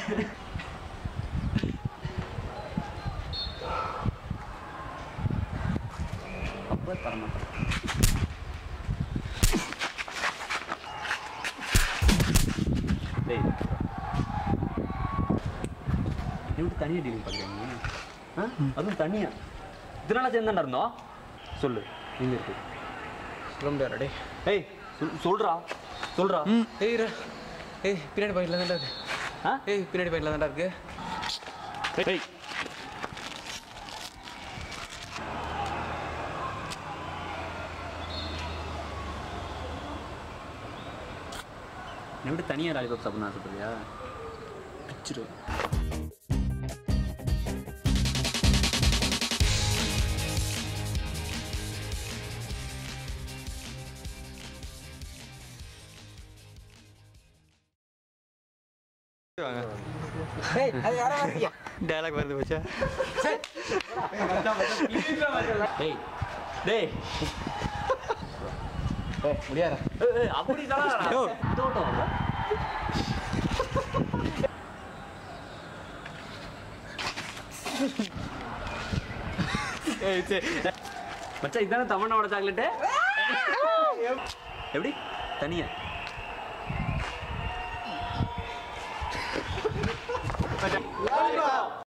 அப்போ தரமாட்டேன் டேய் நீ விட்டு தனியாக டீலிங் பண்ணுறீங்க ஆ அதுவும் தனியா இதனால சேர்ந்தாண்டா இருந்தோம் சொல்லு எங்க இருக்கு சொல்ல முடியாது டே ஏய் சொல் சொல்றா சொல்றா ஏய் இரு. ஏய் பின்னாடி பாக்கெட்ல தான்டா இருக்கு ஆ ஏய் பின்னாடி பாக்கெட்ல தான்டா இருக்கு ஏய் நீ விட்டு தனியாக லாலிபாப் சாப்பிடணும் ஆசைப்படுறியா பிச்சிரு டயலாக் வருது மச்சா டேய் டேய் முடியாதா ஏய், ஏய், அப்படி தானடா யோ. தோட்டம் வர ஏய் சரி மச்சான் இதானே தமன்னாவோட சாக்லேட்டு எப்படி தனியா